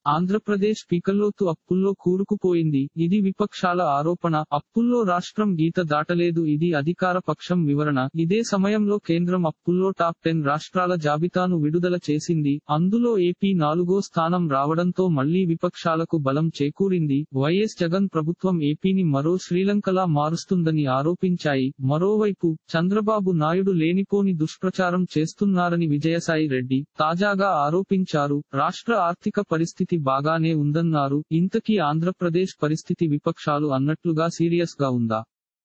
ఆంధ్రప్రదేశ్ పీకల్లోతు అప్పుల్లో కూరుకుపోయింది ఇది విపక్షాల ఆరోపణ అప్పుల్లో రాష్ట్రం గీత దాటలేదు ఇది అధికార పక్షం వివరణ ఇదే సమయంలో కేంద్రం అప్పుల్లో టాప్ టెన్ రాష్ట్రాల జాబితాను విడుదల చేసింది అందులో ఏపీ నాలుగో స్థానం రావడంతో మళ్లీ విపక్షాలకు బలం చేకూరింది వైఎస్ జగన్ ప్రభుత్వం ఏపీని మరో శ్రీలంకలా మారుస్తుందని ఆరోపించాయి మరోవైపు చంద్రబాబు నాయుడు లేనిపోని దుష్ప్రచారం చేస్తున్నారని విజయసాయి రెడ్డి తాజాగా ఆరోపించారు రాష్ట్ర ఆర్థిక పరిస్థితి బాగానే ఉందన్నారు ఇంతకీ ఆంధ్రప్రదేశ్ పరిస్థితి విపక్షాలు అన్నట్లుగా సీరియస్ గా ఉందా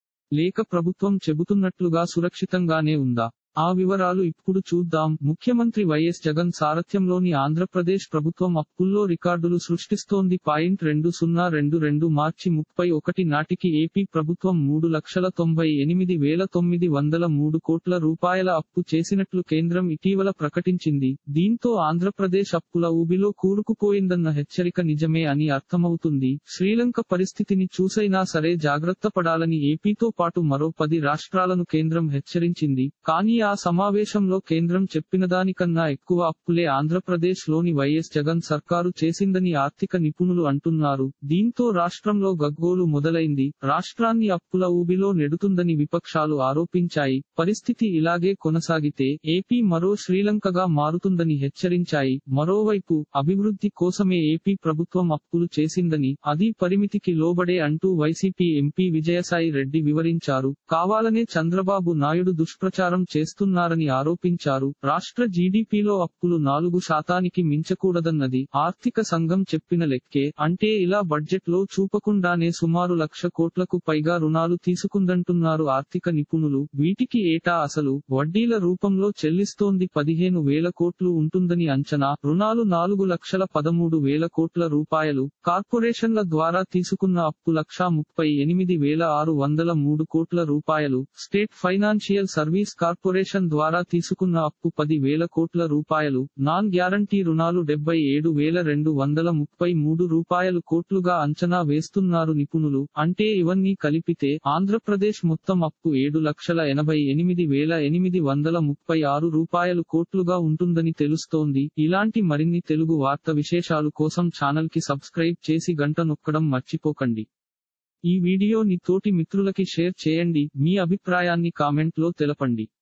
లేక ప్రభుత్వం చెబుతున్నట్లుగా సురక్షితంగానే ఉందా ఆ వివరాలు ఇప్పుడు చూద్దాం ముఖ్యమంత్రి వైఎస్ జగన్ సారథ్యంలోని ఆంధ్రప్రదేశ్ ప్రభుత్వం అప్పుల్లో రికార్డులు సృష్టిస్తోంది పాయింట్ రెండు సున్నా రెండు రెండు మార్చి ముప్పై ఒకటి నాటికి ఏపీ ప్రభుత్వం మూడు లక్షల తొంభై ఎనిమిది వేల తొమ్మిది వందల మూడు కోట్ల రూపాయల అప్పు చేసినట్లు కేంద్రం ఇటీవల ప్రకటించింది దీంతో ఆంధ్రప్రదేశ్ అప్పుల ఊబిలో కూరుకుపోయిందన్న హెచ్చరిక నిజమే అని అర్థమవుతుంది శ్రీలంక పరిస్థితిని చూసైనా సరే జాగ్రత్త పడాలని ఏపీతో పాటు మరో పది రాష్ట్రాలను కేంద్రం హెచ్చరించింది కానీ ఆ సమావేశంలో కేంద్రం చెప్పినదానికన్నా ఎక్కువ అప్పులే ఆంధ్రప్రదేశ్ లోని వైఎస్ జగన్ సర్కారు చేసిందని ఆర్థిక నిపుణులు అంటున్నారు దీంతో రాష్ట్రంలో గగ్గోలు మొదలైంది రాష్ట్రాన్ని అప్పుల ఊబిలో నెడుతుందని విపక్షాలు ఆరోపించాయి పరిస్థితి ఇలాగే కొనసాగితే ఏపీ మరో శ్రీలంకగా మారుతుందని హెచ్చరించాయి మరోవైపు అభివృద్ధి కోసమే ఏపీ ప్రభుత్వం అప్పులు చేసిందని అది పరిమితికి లోబడే అంటూ వైసీపీ ఎంపీ విజయసాయి రెడ్డి వివరించారు కావాలనే చంద్రబాబు నాయుడు దుష్ప్రచారం చేస్తున్నారని ఆరోపించారు రాష్ట్ర జీడీపీలో అప్పులు నాలుగు శాతానికి మించకూడదన్నది ఆర్థిక సంఘం చెప్పిన లెక్కే అంటే ఇలా బడ్జెట్ లో చూపకుండానే సుమారు లక్ష కోట్లకు పైగా రుణాలు తీసుకుందంటున్నారు ఆర్థిక నిపుణులు వీటికి ఏటా అసలు వడ్డీల రూపంలో చెల్లిస్తోంది పదిహేను వేల కోట్లు ఉంటుందని అంచనా రుణాలు నాలుగు లక్షల పదమూడు వేల కోట్ల రూపాయలు కార్పొరేషన్ల ద్వారా తీసుకున్న అప్పు లక్షా ముప్పై ఎనిమిది వేల ఆరు వందల మూడు కోట్ల రూపాయలు స్టేట్ ఫైనాన్షియల్ సర్వీస్ కార్పొరేషన్ ద్వారా తీసుకున్న అప్పు పది వేల కోట్ల రూపాయలు నాన్ గ్యారంటీ రుణాలు డెబ్బై ఏడు వేల రెండు వందల ముప్పై మూడు రూపాయలు కోట్లుగా అంచనా వేస్తున్నారు నిపుణులు అంటే ఇవన్నీ కలిపితే ఆంధ్రప్రదేశ్ మొత్తం అప్పు ఏడు లక్షల ఎనభై ఎనిమిది వేల ఎనిమిది వందల ముప్పై ఆరు రూపాయలు కోట్లుగా ఉంటుందని తెలుస్తోంది ఇలాంటి మరిన్ని తెలుగు వార్త విశేషాలు కోసం ఛానల్ కి సబ్స్క్రైబ్ చేసి గంట నొక్కడం మర్చిపోకండి ఈ వీడియోని తోటి మిత్రులకి షేర్ చేయండి మీ అభిప్రాయాన్ని కామెంట్ లో తెలపండి